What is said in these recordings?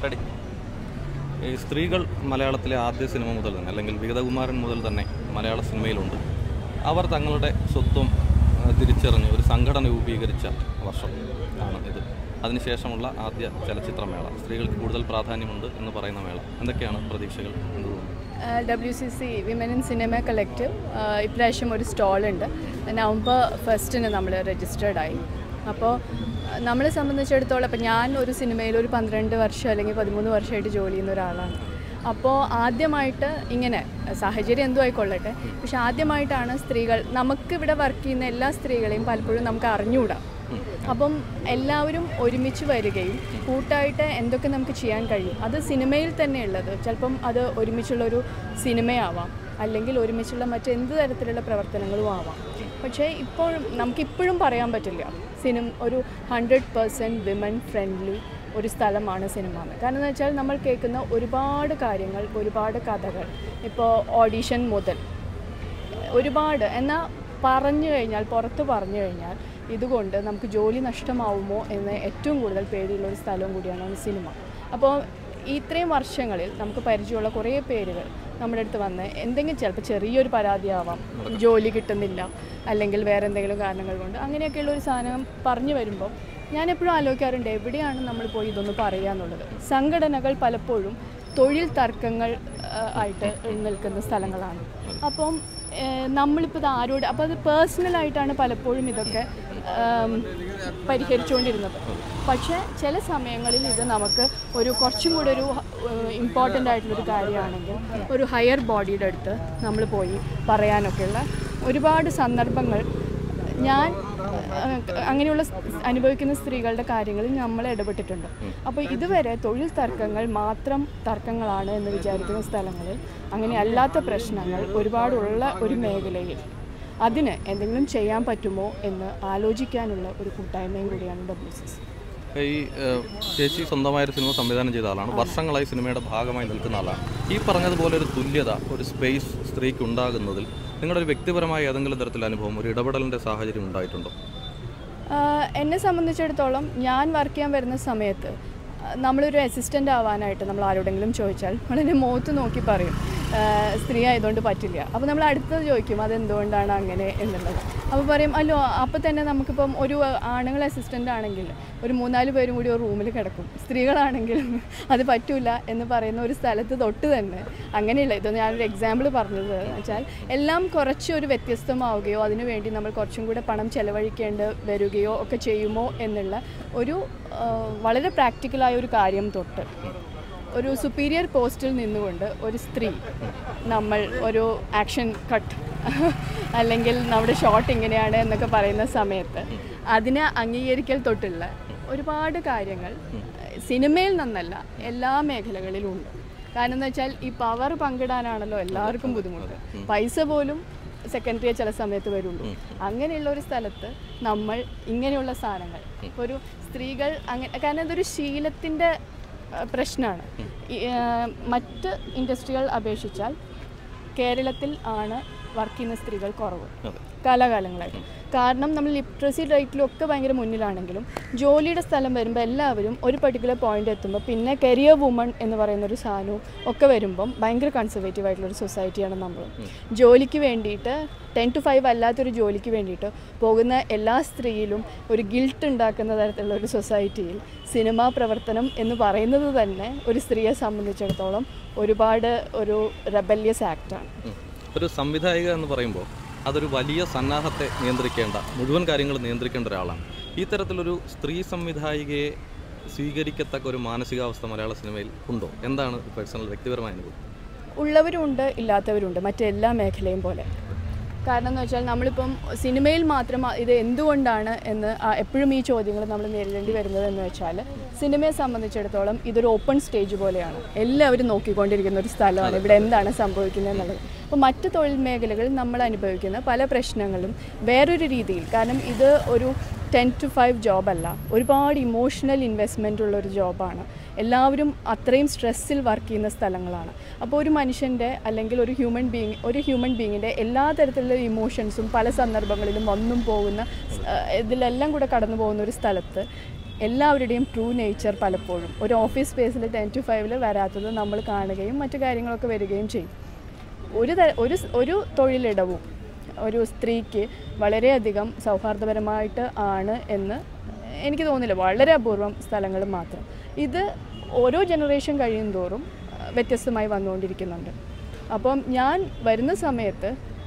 Ready ഈ സ്ത്രീകൾ മലയാളത്തിലെ ആദ്യ സിനിമ മുതൽ തന്നെ അല്ലെങ്കിൽ വിഗതകുമാരൻ മുതൽ തന്നെ മലയാള സിനിമയിലുണ്ട് അവർ തങ്ങളുടെ സ്വത്വം ആ, തിരിച്ചറിഞ്ഞ് ഒരു സംഘടന രൂപീകരിച്ച വർഷം ആണ് ഇത് അതിനുശേഷമുള്ള ആദ്യ ചലച്ചിത്രമേള സ്ത്രീകൾക്ക് കൂടുതൽ പ്രാധാന്യമുണ്ട് എന്ന് പറയുന്ന മേള എന്തൊക്കെയാണ് പ്രതീക്ഷകൾ എന്ന് തോന്നുന്നു W C C women in cinema collective ഇപ്രാവശ്യം ഒരു സ്റ്റോളുണ്ട് നവംബർ ഫസ്റ്റിന് നമ്മൾ രജിസ്റ്റേർഡായി അപ്പോൾ നമ്മളെ സംബന്ധിച്ചിടത്തോളം ഇപ്പം ഞാൻ ഒരു സിനിമയിൽ ഒരു പന്ത്രണ്ട് വർഷം അല്ലെങ്കിൽ പതിമൂന്ന് വർഷമായിട്ട് ജോലി ചെയ്യുന്ന ഒരാളാണ് അപ്പോൾ ആദ്യമായിട്ട് ഇങ്ങനെ സാഹചര്യം എന്തും ആയിക്കൊള്ളട്ടെ പക്ഷെ ആദ്യമായിട്ടാണ് സ്ത്രീകൾ നമുക്കിവിടെ വർക്ക് ചെയ്യുന്ന എല്ലാ സ്ത്രീകളെയും പലപ്പോഴും നമുക്ക് അറിഞ്ഞുകൂടാ അപ്പം എല്ലാവരും ഒരുമിച്ച് വരികയും കൂട്ടായിട്ട് എന്തൊക്കെ നമുക്ക് ചെയ്യാൻ കഴിയും അത് സിനിമയിൽ തന്നെ ഉള്ളത് ചിലപ്പം അത് ഒരുമിച്ചുള്ളൊരു സിനിമയാവാം അല്ലെങ്കിൽ ഒരുമിച്ചുള്ള മറ്റെന്ത് തരത്തിലുള്ള പ്രവർത്തനങ്ങളും ആവാം പക്ഷേ ഇപ്പോൾ നമുക്കിപ്പോഴും പറയാൻ പറ്റില്ല സിനിമ ഒരു ഹൺഡ്രഡ് പേഴ്സൻറ്റ് വിമൻ ഫ്രണ്ട്ലി ഒരു സ്ഥലമാണ് സിനിമ എന്ന് കാരണം എന്ന് വെച്ചാൽ നമ്മൾ കേൾക്കുന്ന ഒരുപാട് കാര്യങ്ങൾ ഒരുപാട് കഥകൾ ഇപ്പോൾ ഓഡീഷൻ മുതൽ ഒരുപാട് എന്നാൽ പറഞ്ഞു കഴിഞ്ഞാൽ പുറത്ത് പറഞ്ഞു കഴിഞ്ഞാൽ ഇതുകൊണ്ട് നമുക്ക് ജോലി നഷ്ടമാവുമോ എന്ന് ഏറ്റവും കൂടുതൽ പേടിയുള്ള ഒരു സ്ഥലവും കൂടിയാണ് സിനിമ അപ്പോൾ ഈ ഇത്രയും വർഷങ്ങളിൽ നമുക്ക് പരിചയമുള്ള കുറേ പേരുകൾ നമ്മുടെ അടുത്ത് വന്ന് എന്തെങ്കിലും ചിലപ്പോൾ ചെറിയൊരു പരാതിയാവാം ജോലി കിട്ടുന്നില്ല അല്ലെങ്കിൽ വേറെ എന്തെങ്കിലും കാരണങ്ങൾ കൊണ്ട് അങ്ങനെയൊക്കെയുള്ള ഒരു സാധനം പറഞ്ഞു വരുമ്പോൾ ഞാൻ എപ്പോഴും ആലോചിക്കാറുണ്ട് എവിടെയാണ് നമ്മൾ പോയി ഇതൊന്ന് പറയുക എന്നുള്ളത് സംഘടനകൾ പലപ്പോഴും തൊഴിൽ തർക്കങ്ങൾ ആ, ആയിട്ട് നിൽക്കുന്ന സ്ഥലങ്ങളാണ് അപ്പം ഏഹ്, നമ്മളിപ്പോൾ ഇത് ആരോട് അപ്പോൾ അത് പേഴ്സണലായിട്ടാണ് പലപ്പോഴും ഇതൊക്കെ ആം, പരിഹരിച്ചുകൊണ്ടിരുന്നത് പക്ഷേ ചില സമയങ്ങളിൽ ഇത് നമുക്ക് ഒരു കുറച്ചും കൂടെ ഒരു ഇമ്പോർട്ടൻ്റ് ആയിട്ടുള്ളൊരു കാര്യമാണെങ്കിൽ ഒരു ഹയർ ബോഡിയുടെ അടുത്ത് നമ്മൾ പോയി പറയാനൊക്കെയുള്ള ഒരുപാട് സന്ദർഭങ്ങൾ ഞാൻ ഏഹ്, അങ്ങനെയുള്ള സ് അനുഭവിക്കുന്ന സ്ത്രീകളുടെ കാര്യങ്ങളിൽ നമ്മൾ ഇടപെട്ടിട്ടുണ്ട് അപ്പോൾ ഇതുവരെ തൊഴിൽ തർക്കങ്ങൾ മാത്രം തർക്കങ്ങളാണ് എന്ന് വിചാരിക്കുന്ന സ്ഥലങ്ങളിൽ അങ്ങനെ അല്ലാത്ത പ്രശ്നങ്ങൾ ഒരുപാടുള്ള ഒരു മേഖലയിൽ അതിന് എന്തെങ്കിലും ചെയ്യാൻ പറ്റുമോ എന്ന് ആലോചിക്കാനുള്ള ഒരു കൂട്ടായ്മയും കൂടിയാണ് ഡബ്ല്യു സി സി ഈ ഏഹ്, ചേച്ചി സ്വന്തമായൊരു സിനിമ സംവിധാനം ചെയ്ത ആളാണ് വർഷങ്ങളായി സിനിമയുടെ ഭാഗമായി നിൽക്കുന്ന ആളാണ് ഈ പറഞ്ഞതുപോലെ ഒരു തുല്യത ഒരു സ്പേസ് സ്ത്രീക്ക് ഉണ്ടാകുന്നതിൽ നിങ്ങളുടെ ഒരു വ്യക്തിപരമായ ഏതെങ്കിലും തരത്തിലുള്ള അനുഭവം ഒരു ഇടപെടലിൻ്റെ സാഹചര്യം ഉണ്ടായിട്ടുണ്ടോ ആഹ് എന്നെ സംബന്ധിച്ചിടത്തോളം ഞാൻ വർക്ക് ചെയ്യാൻ വരുന്ന സമയത്ത് ആഹ് നമ്മളൊരു അസിസ്റ്റൻ്റ് ആവാനായിട്ട് നമ്മൾ ആരോടെങ്കിലും ചോദിച്ചാൽ നമ്മളെന്നെ മുഖത്ത് നോക്കി പറയും ആഹ് സ്ത്രീ ആയതുകൊണ്ട് പറ്റില്ല അപ്പോൾ നമ്മൾ അടുത്തത് ചോദിക്കും അതെന്തുകൊണ്ടാണ് അങ്ങനെ എന്നുള്ളത് അപ്പോൾ പറയും അല്ലോ അപ്പോൾ തന്നെ നമുക്കിപ്പം ഒരു ആണുങ്ങൾ അസിസ്റ്റൻ്റ് ആണെങ്കിൽ ഒരു മൂന്നാല് പേരും കൂടി ഒരു റൂമിൽ കിടക്കും സ്ത്രീകളാണെങ്കിൽ അത് പറ്റൂല എന്ന് പറയുന്ന ഒരു സ്ഥലത്ത് തൊട്ട് തന്നെ അങ്ങനെയുള്ള ഇത് ഞാനൊരു എക്സാമ്പിൾ പറഞ്ഞത് എന്ന് വെച്ചാൽ എല്ലാം കുറച്ച് ഒരു വ്യത്യസ്തമാവുകയോ അതിനുവേണ്ടി നമ്മൾ കുറച്ചും കൂടെ പണം ചെലവഴിക്കേണ്ടി വരികയോ ഒക്കെ ചെയ്യുമോ എന്നുള്ള ഒരു ആ, വളരെ പ്രാക്ടിക്കലായ ഒരു കാര്യം തൊട്ട് ഒരു സുപ്പീരിയർ പോസ്റ്റിൽ നിന്നുകൊണ്ട് ഒരു സ്ത്രീ നമ്മൾ ഒരു ആക്ഷൻ കട്ട് അല്ലെങ്കിൽ നമ്മുടെ ഷോട്ട് ഇങ്ങനെയാണ് എന്നൊക്കെ പറയുന്ന സമയത്ത് അതിനെ അംഗീകരിക്കൽ തൊട്ടുള്ള ഒരുപാട് കാര്യങ്ങൾ സിനിമയിൽ നിന്നല്ല എല്ലാ മേഖലകളിലും ഉണ്ട് കാരണം എന്ന് വെച്ചാൽ ഈ പവർ പങ്കിടാനാണല്ലോ എല്ലാവർക്കും ബുദ്ധിമുട്ട് പൈസ പോലും സെക്കൻഡറിയെ ചില സമയത്ത് വരുള്ളൂ അങ്ങനെയുള്ള ഒരു സ്ഥലത്ത് നമ്മൾ ഇങ്ങനെയുള്ള സാധനങ്ങൾ ഇപ്പോൾ ഒരു സ്ത്രീകൾ അങ്ങനെ കാരണം ഇതൊരു ശീലത്തിൻ്റെ പ്രശ്നമാണ് മറ്റ് ഇൻഡസ്ട്രികൾ അപേക്ഷിച്ചാൽ കേരളത്തിൽ ആണ് വർക്ക് ചെയ്യുന്ന സ്ത്രീകൾ കുറവ് അതെ കാലാകാലങ്ങളായിട്ട് കാരണം നമ്മൾ ലിറ്ററസി റേറ്റിലും ഒക്കെ ഭയങ്കര മുന്നിലാണെങ്കിലും ജോലിയുടെ സ്ഥലം വരുമ്പോൾ എല്ലാവരും ഒരു പർട്ടിക്കുലർ പോയിന്റ് എത്തുമ്പോൾ പിന്നെ കരിയർ വുമൺ എന്ന് പറയുന്ന ഒരു സാധനവും ഒക്കെ വരുമ്പം ഭയങ്കര കൺസർവേറ്റീവ് ആയിട്ടുള്ള ഒരു സൊസൈറ്റിയാണ് നമ്മൾ ജോലിക്ക് വേണ്ടിയിട്ട് ടെൻ ടു ഫൈവ് അല്ലാത്തൊരു ജോലിക്ക് വേണ്ടിയിട്ട് പോകുന്ന എല്ലാ സ്ത്രീയിലും ഒരു ഗിൽട്ട് ഉണ്ടാക്കുന്ന തരത്തിലുള്ള ഒരു സൊസൈറ്റിയിൽ സിനിമാ പ്രവർത്തനം എന്ന് പറയുന്നത് തന്നെ ഒരു സ്ത്രീയെ സംബന്ധിച്ചിടത്തോളം ഒരുപാട് ഒരു റെബല്യസ് ആക്റ്റാണ് ഉം. ഒരു സംവിധായിക എന്ന് പറയുമ്പോൾ അതൊരു വലിയ സന്നാഹത്തെ നിയന്ത്രിക്കേണ്ട മുഴുവൻ കാര്യങ്ങൾ നിയന്ത്രിക്കേണ്ട ഒരാളാണ് ഈ തരത്തിലൊരു സ്ത്രീ സംവിധായികയെ സ്വീകരിക്കത്തക്ക ഒരു മാനസികാവസ്ഥ മലയാള സിനിമയിൽ ഉണ്ടോ എന്താണ് പേഴ്സണൽ വ്യക്തിപരമായ അനുഭവം ഉള്ളവരുണ്ട് ഇല്ലാത്തവരുണ്ട് മറ്റെല്ലാ മേഖലയും പോലെ കാരണം എന്ന് വെച്ചാൽ നമ്മളിപ്പം സിനിമയിൽ മാത്രം ആ- ഇത് എന്തുകൊണ്ടാണ് എന്ന് ആ എപ്പോഴും ഈ ചോദ്യങ്ങൾ നമ്മൾ നേരിടേണ്ടി വരുന്നത് എന്ന് വെച്ചാൽ സിനിമയെ സംബന്ധിച്ചിടത്തോളം ഇതൊരു ഓപ്പൺ സ്റ്റേജ് പോലെയാണ് എല്ലാവരും നോക്കിക്കൊണ്ടിരിക്കുന്ന ഒരു സ്ഥലമാണ് ഇവിടെ എന്താണ് സംഭവിക്കുന്നത് എന്നുള്ളത് അപ്പോൾ മറ്റ് തൊഴിൽ മേഖലകളിൽ നമ്മൾ അനുഭവിക്കുന്ന പല പ്രശ്നങ്ങളും വേറൊരു രീതിയിൽ കാരണം ഇത് ഒരു ടെൻ ടു ഫൈവ് ജോബല്ല ഒരുപാട് ഇമോഷണൽ ഇൻവെസ്റ്റ്മെൻ്റ് ഉള്ള ഒരു ജോബാണ് എല്ലാവരും അത്രയും സ്ട്രെസ്സിൽ വർക്ക് ചെയ്യുന്ന സ്ഥലങ്ങളാണ് അപ്പോൾ ഒരു മനുഷ്യൻ്റെ അല്ലെങ്കിൽ ഒരു ഹ്യൂമൻ ബീങ് ഒരു ഹ്യൂമൻ ബീങ്ങിൻ്റെ എല്ലാ തരത്തിലുള്ള ഇമോഷൻസും പല സന്ദർഭങ്ങളിലും വന്നും പോകുന്ന ആ, ഇതിലെല്ലാം കൂടെ കടന്നു പോകുന്ന ഒരു സ്ഥലത്ത് എല്ലാവരുടെയും ട്രൂ നേച്ചർ പലപ്പോഴും ഒരു ഓഫീസ് സ്പേസിൽ ടെൻ ടു ഫൈവിൽ വരാത്തത് നമ്മൾ കാണുകയും മറ്റു കാര്യങ്ങളൊക്കെ വരികയും ചെയ്യും ഒരു ത- ഒരു സ്- ഒരു തൊഴിലിടവും ഒരു സ്ത്രീക്ക് വളരെയധികം സൗഹാർദ്ദപരമായിട്ട് ആണ് എന്ന് എനിക്ക് തോന്നുന്നില്ല വളരെ അപൂർവം സ്ഥലങ്ങൾ മാത്രം ഇത് ഓരോ ജനറേഷൻ കഴിയും തോറും ആ, വ്യത്യസ്തമായി വന്നുകൊണ്ടിരിക്കുന്നുണ്ട് അപ്പം ഞാൻ വരുന്ന സമയത്ത്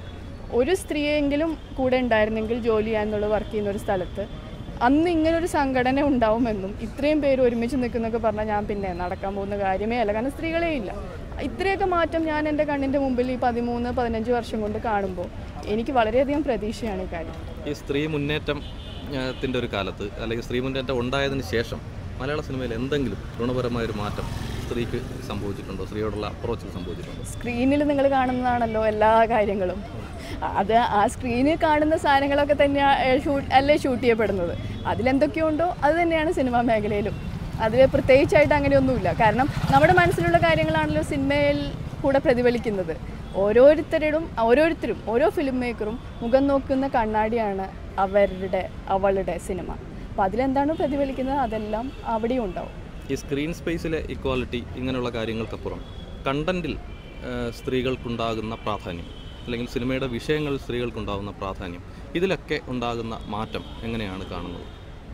ഒരു സ്ത്രീയെങ്കിലും കൂടെ ഉണ്ടായിരുന്നെങ്കിൽ ജോലി ചെയ്യാന്നുള്ള വർക്ക് ചെയ്യുന്ന ഒരു സ്ഥലത്ത് അന്ന് ഇങ്ങനൊരു സംഘടന ഉണ്ടാവുമെന്നും ഇത്രയും പേര് ഒരുമിച്ച് നിൽക്കുന്നൊക്കെ പറഞ്ഞാൽ ഞാൻ പിന്നെ നടക്കാൻ പോകുന്ന കാര്യമേ അല്ല കാരണം സ്ത്രീകളേ ഇല്ല ഇത്രയൊക്കെ മാറ്റം ഞാൻ എൻ്റെ കണ്ണിൻ്റെ മുമ്പിൽ ഈ പതിമൂന്ന് പതിനഞ്ച് വർഷം കൊണ്ട് കാണുമ്പോൾ എനിക്ക് വളരെയധികം പ്രതീക്ഷയാണ് ഈ കാര്യം ഈ സ്ത്രീ മുന്നേറ്റം ത്തിൻ്റെ ഒരു കാലത്ത് അല്ലെങ്കിൽ സ്ത്രീ മുന്നേറ്റം ഉണ്ടായതിന് ശേഷം മലയാള സിനിമയിൽ എന്തെങ്കിലും ഗുണപരമായ ഒരു മാറ്റം സ്ത്രീക്ക് സംഭവിച്ചിട്ടുണ്ടോ സ്ത്രീയോടുള്ള അപ്രോച്ചിൽ സംഭവിച്ചിട്ടുണ്ടോ സ്ക്രീനിൽ നിങ്ങൾ കാണുന്നതാണല്ലോ എല്ലാ കാര്യങ്ങളും അത് ആ സ്ക്രീനിൽ കാണുന്ന സാധനങ്ങളൊക്കെ തന്നെയാണ് ഷൂട്ട് അല്ലേ ഷൂട്ട് ചെയ്യപ്പെടുന്നത് അതിലെന്തൊക്കെയുണ്ടോ അത് തന്നെയാണ് സിനിമാ മേഖലയിലും അതിൽ പ്രത്യേകിച്ചായിട്ട് അങ്ങനെയൊന്നുമില്ല കാരണം നമ്മുടെ മനസ്സിലുള്ള കാര്യങ്ങളാണല്ലോ സിനിമയിൽ കൂടെ പ്രതിഫലിക്കുന്നത് ഓരോരുത്തരും ഓരോരുത്തരും ഓരോ ഫിലിം മേക്കറും മുഖം നോക്കുന്ന കണ്ണാടിയാണ് അവരുടെ അവളുടെ സിനിമ അപ്പോൾ അതിലെന്താണോ പ്രതിഫലിക്കുന്നത് അതെല്ലാം അവിടെയും ഉണ്ടാവും ഈ സ്ക്രീൻ സ്പേസിലെ ഇക്വാലിറ്റി ഇങ്ങനെയുള്ള കാര്യങ്ങൾക്കപ്പുറം കണ്ടന്റിൽ സ്ത്രീകൾക്കുണ്ടാകുന്ന പ്രാധാന്യം അല്ലെങ്കിൽ സിനിമയുടെ വിഷയങ്ങളിൽ സ്ത്രീകൾക്കുണ്ടാകുന്ന പ്രാധാന്യം ഇതിലൊക്കെ ഉണ്ടാകുന്ന മാറ്റം എങ്ങനെയാണ് കാണുന്നത്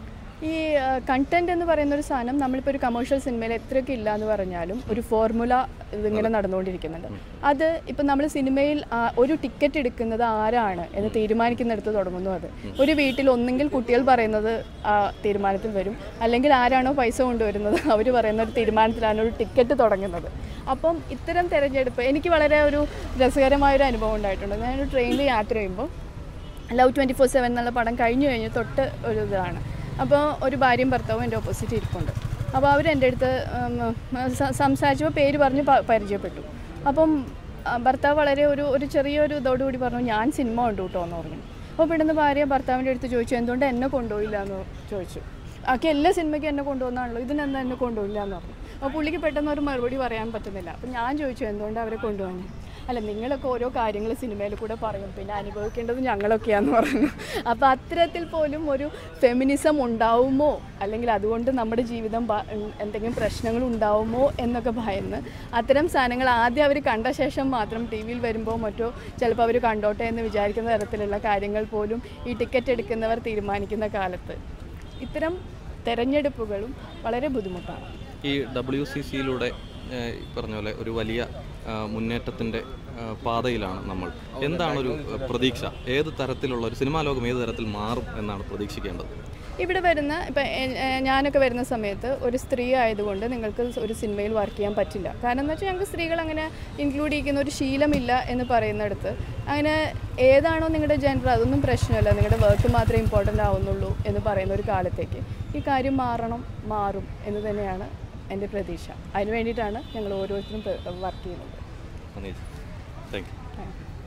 ഈ കണ്ടന്റ് എന്ന് പറയുന്ന ഒരു സാധനം നമ്മളിപ്പോൾ ഒരു കമേഴ്ഷ്യൽ സിനിമയിൽ എത്രയൊക്കെ ഇല്ല എന്ന് പറഞ്ഞാലും ഒരു ഫോർമുല ഇതിങ്ങനെ നടന്നുകൊണ്ടിരിക്കുന്നുണ്ട് അത് ഇപ്പം നമ്മൾ സിനിമയിൽ ആ, ഒരു ടിക്കറ്റ് എടുക്കുന്നത് ആരാണ് എന്ന് തീരുമാനിക്കുന്നിടത്ത് തുടങ്ങുന്നു അത് ഒരു വീട്ടിൽ ഒന്നെങ്കിൽ കുട്ടികൾ പറയുന്നത് ആ തീരുമാനത്തിൽ വരും അല്ലെങ്കിൽ ആരാണോ പൈസ കൊണ്ടുവരുന്നത് അവർ പറയുന്ന ഒരു തീരുമാനത്തിലാണ് ഒരു ടിക്കറ്റ് തുടങ്ങുന്നത് അപ്പം ഇത്തരം തിരഞ്ഞെടുപ്പ് എനിക്ക് വളരെ ഒരു രസകരമായ ഒരു അനുഭവം ഉണ്ടായിട്ടുണ്ട് ഞാനൊരു ട്രെയിനിൽ യാത്ര ചെയ്യുമ്പോൾ ലവ് ട്വൻറ്റി ഫോർ സെവൻ എന്നുള്ള പടം കഴിഞ്ഞു കഴിഞ്ഞ് തൊട്ട് ഒരു ഇതാണ് അപ്പോൾ ഒരു ഭാര്യയും ഭർത്താവും എൻ്റെ ഓപ്പോസിറ്റ് ഇരിപ്പുണ്ട് അപ്പോൾ അവർ എൻ്റെ അടുത്ത് ഉം, സ- സംസാരിച്ചപ്പോൾ പേര് പറഞ്ഞ് പ- പരിചയപ്പെട്ടു അപ്പം ആ, ഭർത്താവ് വളരെ ഒരു ഒരു ചെറിയൊരു ഇതോടുകൂടി പറഞ്ഞു ഞാൻ സിനിമ കണ്ടു കേട്ടോ എന്ന് പറഞ്ഞു അപ്പോൾ പെട്ടെന്ന് ഭാര്യ ഭർത്താവിൻ്റെ അടുത്ത് ചോദിച്ചു എന്തുകൊണ്ട് എന്നെ കൊണ്ടുപോയില്ല എന്ന് ചോദിച്ചു ആക്കി എല്ലാ സിനിമയ്ക്കും എന്നെ കൊണ്ടുപോകുന്നതാണല്ലോ ഇതിനെന്താ എന്നെ കൊണ്ടുപോയില്ല എന്ന് പറഞ്ഞു അപ്പോൾ പുള്ളിക്ക് പെട്ടെന്ന് ഒരു മറുപടി പറയാൻ പറ്റുന്നില്ല അപ്പം ഞാൻ ചോദിച്ചു എന്തുകൊണ്ട് അവരെ കൊണ്ടുപോകാൻ അല്ല നിങ്ങളൊക്കെ ഓരോ കാര്യങ്ങൾ സിനിമയിൽ കൂടെ പറയും പിന്നെ അനുഭവിക്കേണ്ടത് ഞങ്ങളൊക്കെയാന്ന് പറഞ്ഞു അപ്പോൾ അത്തരത്തിൽ പോലും ഒരു ഫെമിനിസം ഉണ്ടാവുമോ അല്ലെങ്കിൽ അതുകൊണ്ട് നമ്മുടെ ജീവിതം ബ- എന്തെങ്കിലും പ്രശ്നങ്ങൾ ഉണ്ടാവുമോ എന്നൊക്കെ ഭയന്ന് അത്തരം സാധനങ്ങൾ ആദ്യം അവർ കണ്ട ശേഷം മാത്രം ടി വിയിൽ വരുമ്പോൾ മറ്റോ ചിലപ്പോൾ അവർ കണ്ടോട്ടെ എന്ന് വിചാരിക്കുന്ന തരത്തിലുള്ള കാര്യങ്ങൾ പോലും ഈ ടിക്കറ്റ് എടുക്കുന്നവർ തീരുമാനിക്കുന്ന കാലത്ത് ഇത്തരം തെരഞ്ഞെടുപ്പുകളും വളരെ ബുദ്ധിമുട്ടാണ് ഈ ഡബ്ല്യു സി സിയിലൂടെ പറഞ്ഞ പോലെ ഒരു വലിയ മുന്നേറ്റത്തിൻ്റെ പാതയിലാണ് നമ്മൾ എന്താണ് ഒരു ഏഹ്, പ്രതീക്ഷ ഏത് തരത്തിലുള്ള ഒരു സിനിമാ ലോകം ഏത് തരത്തിൽ മാറും എന്നാണ് പ്രതീക്ഷിക്കേണ്ടത് ഇവിടെ വരുന്ന ഇപ്പം ഞാനൊക്കെ വരുന്ന സമയത്ത് ഒരു സ്ത്രീ ആയതുകൊണ്ട് നിങ്ങൾക്ക് ഒരു സിനിമയിൽ വർക്ക് ചെയ്യാൻ പറ്റില്ല കാരണം എന്ന് വെച്ചാൽ ഞങ്ങൾക്ക് സ്ത്രീകൾ അങ്ങനെ ഇൻക്ലൂഡ് ചെയ്യുന്ന ഒരു ശീലമില്ല എന്ന് പറയുന്നിടത്ത് അങ്ങനെ ഏതാണോ നിങ്ങളുടെ ജെൻഡർ അതൊന്നും പ്രശ്നമല്ല നിങ്ങളുടെ വർക്ക് മാത്രമേ ഇമ്പോർട്ടൻ്റ് ആവുന്നുള്ളൂ എന്ന് പറയുന്ന ഒരു കാലത്തേക്ക് ഈ കാര്യം മാറണം മാറും എന്ന് തന്നെയാണ് എൻ്റെ പ്രതീക്ഷ അതിന് വേണ്ടിയിട്ടാണ് ഞങ്ങൾ ഓരോരുത്തരും വർക്ക് ചെയ്യുന്നത് നന്ദി താങ്ക് യു താങ്ക് യു